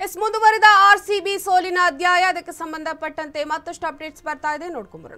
S ಮುಂದುವರೆದ R C B ಸೋಲಿನ ಅಧ್ಯಾಯ ಅದಕ್ಕೆ ಸಂಬಂಧಪಟ್ಟಂತೆ ಮತ್ತಷ್ಟು ಅಪ್ಡೇಟ್ಸ್ ಬರ್ತಾ ಇದೆ ನೋಡ್ಕೊಂಬರೋಣ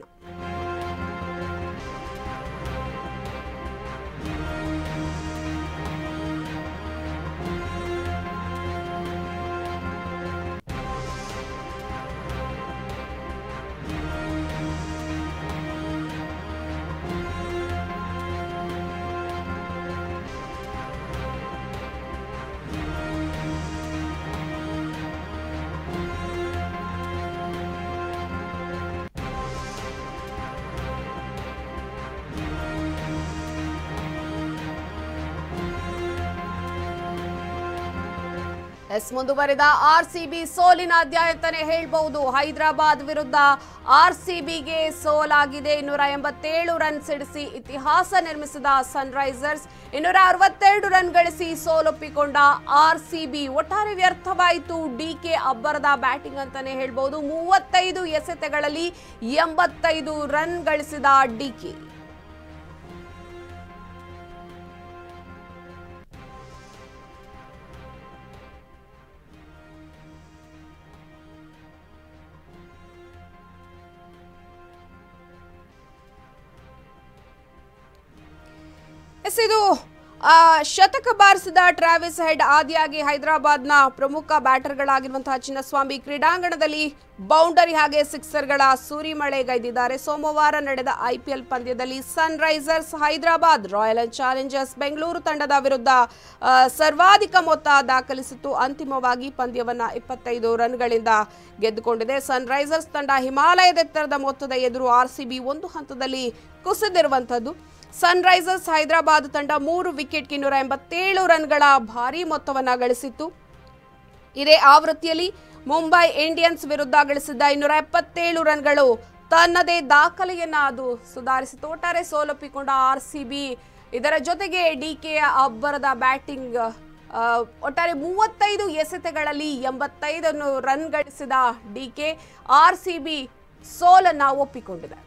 ಎಸ್ ಮುಂದುವರೆದ ಆರ್ ಸಿ ಬಿ ಸೋಲಿನ ಅಧ್ಯಾಯ ಅಂತಾನೆ ಹೇಳ್ಬಹುದು ಹೈದರಾಬಾದ್ ವಿರುದ್ಧ ಆರ್ ಸಿ ಬಿಗೆ ಸೋಲಾಗಿದೆ ಇನ್ನೂರ ಎಂಬತ್ತೇಳು ರನ್ ಸಿಡಿಸಿ ಇತಿಹಾಸ ನಿರ್ಮಿಸಿದ ಸನ್ರೈಸರ್ಸ್ ಇನ್ನೂರ ಅರವತ್ತೆರಡು ರನ್ ಗಳಿಸಿ ಸೋಲೊಪ್ಪಿಕೊಂಡ ಆರ್ ಸಿ ಬಿ ಒಟ್ಟಾರೆ ವ್ಯರ್ಥವಾಯಿತು ಡಿ ಕೆ ಅಬ್ಬರದ ಬ್ಯಾಟಿಂಗ್ ಅಂತಾನೆ ಹೇಳ್ಬಹುದು ಮೂವತ್ತೈದು ಎಸೆತಗಳಲ್ಲಿ ಎಂಬತ್ತೈದು ರನ್ ಗಳಿಸಿದ ಡಿ ಕೆ ಎಸ್ ಇದು ಆ, ಶತಕ ಬಾರಿಸಿದ ಟ್ರಾವಿಸ್ ಹೆಡ್ ಆದಿಯಾಗಿ ಹೈದರಾಬಾದ್ನ ಪ್ರಮುಖ ಬ್ಯಾಟರ್ಗಳಾಗಿರುವಂತಹ ಚಿನ್ನಸ್ವಾಮಿ ಕ್ರೀಡಾಂಗಣದಲ್ಲಿ ಬೌಂಡರಿ ಹಾಗೆ ಸಿಕ್ಸರ್ಗಳ ಸುರಿಮಳೆಗೈದಿದ್ದಾರೆ ಸೋಮವಾರ ನಡೆದ ಐಪಿಎಲ್ ಪಂದ್ಯದಲ್ಲಿ Sunrisers Hyderabad Royal Challengers Bengaluru ತಂಡದ ವಿರುದ್ಧ ಆ, ಸರ್ವಾಧಿಕ ಮೊತ್ತ ದಾಖಲಿಸಿತ್ತು ಅಂತಿಮವಾಗಿ ಪಂದ್ಯವನ್ನ ಇಪ್ಪತ್ತೈದು ರನ್ಗಳಿಂದ ಗೆದ್ದುಕೊಂಡಿದೆ ಸನ್ ರೈಸರ್ಸ್ ತಂಡ ಹಿಮಾಲಯದೆತ್ತರದ ಮೊತ್ತದ ಎದುರು ಆರ್ಸಿಬಿ ಒಂದು ಹಂತದಲ್ಲಿ ಕುಸಿದಿರುವಂಥದ್ದು ಸನ್ ರೈಸರ್ಸ್ ಹೈದರಾಬಾದ್ ತಂಡ ಮೂರು ವಿಕೆಟ್ಗೆ ಇನ್ನೂರ ಎಂಬತ್ತೇಳು ರನ್ಗಳ ಭಾರೀ ಮೊತ್ತವನ್ನು ಗಳಿಸಿತ್ತು ಇದೇ ಆವೃತ್ತಿಯಲ್ಲಿ ಮುಂಬೈ ಇಂಡಿಯನ್ಸ್ ವಿರುದ್ಧ ಗಳಿಸಿದ್ದ ಇನ್ನೂರ ಎಪ್ಪತ್ತೇಳು ರನ್ಗಳು ತನ್ನದೇ ದಾಖಲೆಯನ್ನ ಅದು ಸುಧಾರಿಸಿತು ಒಟ್ಟಾರೆ ಸೋಲೊಪ್ಪಿಕೊಂಡ ಆರ್ ಸಿ ಬಿ ಇದರ ಜೊತೆಗೆ ಡಿ ಕೆ ಅಬ್ಬರದ ಬ್ಯಾಟಿಂಗ್ ಆ, ಒಟ್ಟಾರೆ ಮೂವತ್ತೈದು ಎಸೆತಗಳಲ್ಲಿ ಎಂಬತ್ತೈದನ್ನು ರನ್ ಗಳಿಸಿದ D K R C B ಸೋಲನ್ನ ಒಪ್ಪಿಕೊಂಡಿದೆ